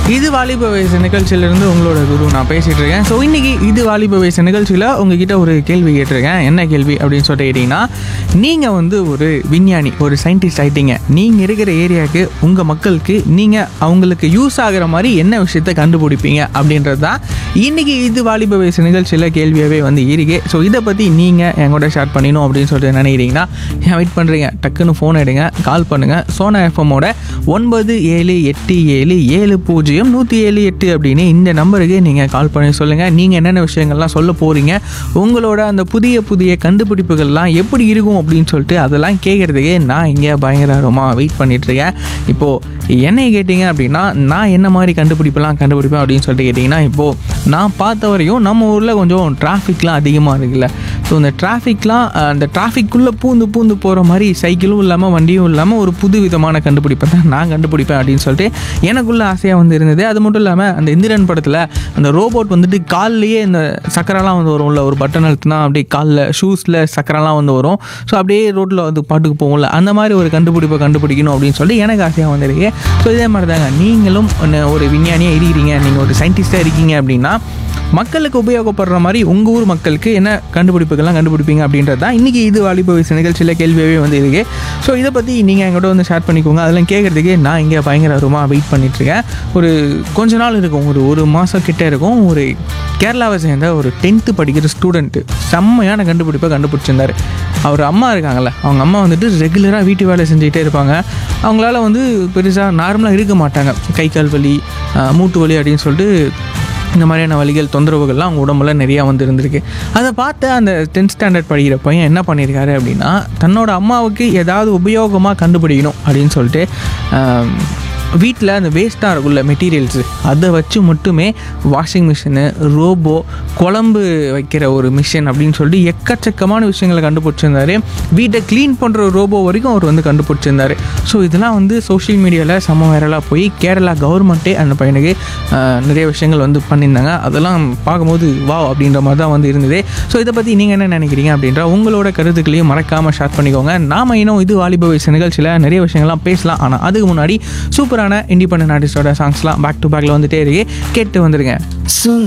இது வாலிப வயசு நிகழ்ச்சியிலிருந்து உங்களோட குரு நான் பேசிட்டு இருக்கேன் ஸோ இன்னைக்கு இது வாலிப வயசு நிகழ்ச்சியில் உங்ககிட்ட ஒரு கேள்வி கேட்டிருக்கேன் என்ன கேள்வி அப்படின்னு சொல்லிட்டு கேட்டிங்கன்னா நீங்கள் வந்து ஒரு விஞ்ஞானி ஒரு சயின்டிஸ்ட் ஆகிட்டீங்க நீங்கள் இருக்கிற ஏரியாவுக்கு உங்கள் மக்களுக்கு நீங்கள் அவங்களுக்கு யூஸ் ஆகிற மாதிரி என்ன விஷயத்த கண்டுபிடிப்பீங்க அப்படின்றது தான் இன்னைக்கு இது வாலிப வயசு நிகழ்ச்சியில் கேள்வியாகவே வந்து இருக்கு ஸோ இதை பற்றி நீங்கள் என் கூட ஷேர் பண்ணிடணும் அப்படின்னு சொல்லிட்டு நினைக்கிறீங்கன்னா ஏன் வெயிட் பண்ணுறீங்க டக்குன்னு ஃபோன் எடுங்க கால் பண்ணுங்கள் சோனா எஃப்எம்மோட ஒன்பது ஏழு எட்டு ஏழு ஏழு பூஜ்ஜியம் நூற்றி ஏழு எட்டு அப்படின்னு இந்த நம்பருக்கு நீங்கள் கால் பண்ணி சொல்லுங்கள் நீங்கள் என்னென்ன விஷயங்கள்லாம் சொல்ல போகிறீங்க உங்களோட அந்த புதிய புதிய கண்டுபிடிப்புகள்லாம் எப்படி இருக்கும் அப்படின்னு சொல்லிட்டு அதெல்லாம் கேட்குறதுக்கு நான் இங்கே பயங்கரமாக வெயிட் பண்ணிகிட்ருக்கேன் இப்போது என்னை கேட்டிங்க அப்படின்னா நான் என்ன மாதிரி கண்டுபிடிப்பெல்லாம் கண்டுபிடிப்பேன் அப்படின்னு சொல்லிட்டு கேட்டிங்கன்னா இப்போது நான் பார்த்த வரையும் நம்ம ஊரில் கொஞ்சம் டிராஃபிக்லாம் அதிகமாக இருக்குல்ல ஸோ இந்த டிராஃபிக்லாம் அந்த டிராஃபிக்குள்ளே பூந்து பூந்து போகிற மாதிரி சைக்கிளும் இல்லாமல் வண்டியும் இல்லாமல் ஒரு புது விதமான கண்டுபிடிப்பை தான் நான் கண்டுபிடிப்பேன் அப்படின்னு சொல்லிட்டு எனக்குள்ள ஆசையாக வந்து இருந்தது அது மட்டும் இல்லாமல் அந்த இந்திரன் படத்தில் அந்த ரோபோட் வந்துட்டு கால்லையே இந்த சக்கரெல்லாம் வந்து வரும்ல ஒரு பட்டன் அழுத்தினா அப்படியே காலில் ஷூஸில் சக்கரெல்லாம் வந்து வரும் ஸோ அப்படியே ரோட்டில் வந்து பாட்டுக்கு போகும்ல அந்த மாதிரி ஒரு கண்டுபிடிப்பை கண்டுபிடிக்கணும் அப்படின்னு சொல்லி எனக்கு ஆசையாக வந்திருக்கு ஸோ இதே மாதிரி தாங்க நீங்களும் ஒன்னு- ஒரு விஞ்ஞானியாக இருக்கிறீங்க நீங்கள் ஒரு சயின்டிஸ்ட்டாக இருக்கீங்க அப்படின்னா மக்களுக்கு உபயோகப்படுற மாதிரி உங்கள் ஊர் மக்களுக்கு என்ன கண்டுபிடிப்புகள்லாம் கண்டுபிடிப்பீங்க அப்படின்றது தான் இன்றைக்கி இது வாலிப வயசு நிகழ்ச்சியில் கேள்வியாகவே வந்து இருக்கு ஸோ இதை பற்றி நீங்கள் என்கிட்ட வந்து ஷேர் பண்ணிக்கோங்க அதெல்லாம் கேட்குறதுக்கு நான் இங்கே பயங்கர ரூமாக வெயிட் பண்ணிட்டுருக்கேன் ஒரு கொஞ்ச நாள் இருக்கும் ஒரு ஒரு மாதம் கிட்ட இருக்கும் ஒரு கேரளாவை சேர்ந்த ஒரு டென்த்து படிக்கிற ஸ்டூடெண்ட்டு செம்மையான கண்டுபிடிப்பை கண்டுபிடிச்சிருந்தாரு அவர் அம்மா இருக்காங்கல்ல அவங்க அம்மா வந்துட்டு ரெகுலராக வீட்டு வேலை செஞ்சுக்கிட்டே இருப்பாங்க அவங்களால வந்து பெருசாக நார்மலாக இருக்க மாட்டாங்க கை கால் வலி அஹ், மூட்டு வலி அப்படின்னு சொல்லிட்டு இந்த மாதிரியான வலிகள் தொந்தரவுகள்லாம் அவங்க உடம்புல நிறையா வந்து இருந்திருக்கு அதை பார்த்து அந்த டென்த் ஸ்டாண்டர்ட் படிக்கிற பையன் என்ன பண்ணியிருக்காரு அப்படின்னா தன்னோட அம்மாவுக்கு ஏதாவது உபயோகமாக கண்டுபிடிக்கணும் அப்படின்னு சொல்லிட்டு வீட்டில் அந்த வேஸ்ட்டாக இருக்குல்ல மெட்டீரியல்ஸு அதை வச்சு மட்டுமே வாஷிங் மிஷினு ரோபோ குழம்பு வைக்கிற ஒரு மிஷின் அப்படின்னு சொல்லிட்டு எக்கச்சக்கமான விஷயங்களை கண்டுபிடிச்சிருந்தாரு வீட்டை க்ளீன் பண்ணுற ரோபோ வரைக்கும் அவர் வந்து கண்டுபிடிச்சிருந்தாரு ஸோ இதெல்லாம் வந்து சோஷியல் மீடியாவில் செம்ம வைரலாக போய் கேரளா கவர்மெண்ட்டே அந்த பையனுக்கு ஆஹ், நிறைய விஷயங்கள் வந்து பண்ணியிருந்தாங்க அதெல்லாம் பார்க்கும்போது வா அப்படின்ற மாதிரி தான் வந்து இருந்தது ஸோ இதை பற்றி நீங்கள் என்ன நினைக்கிறீங்க அப்படின்ற உங்களோட கருத்துக்களையும் மறக்காமல் ஷேர் பண்ணிக்கோங்க நாம இன்னும் இது வாலிப வயசு நிகழ்ச்சியில் நிறைய விஷயங்கள்லாம் பேசலாம் ஆனால் அதுக்கு முன்னாடி சூப்பரான இண்டிபெண்டன்ட் ஆர்டிஸ்டோட சாங்ஸ்லாம் பேக் டு பேக்கில் வந்துட்டே இருக்கு கேட்டு வந்துருங்க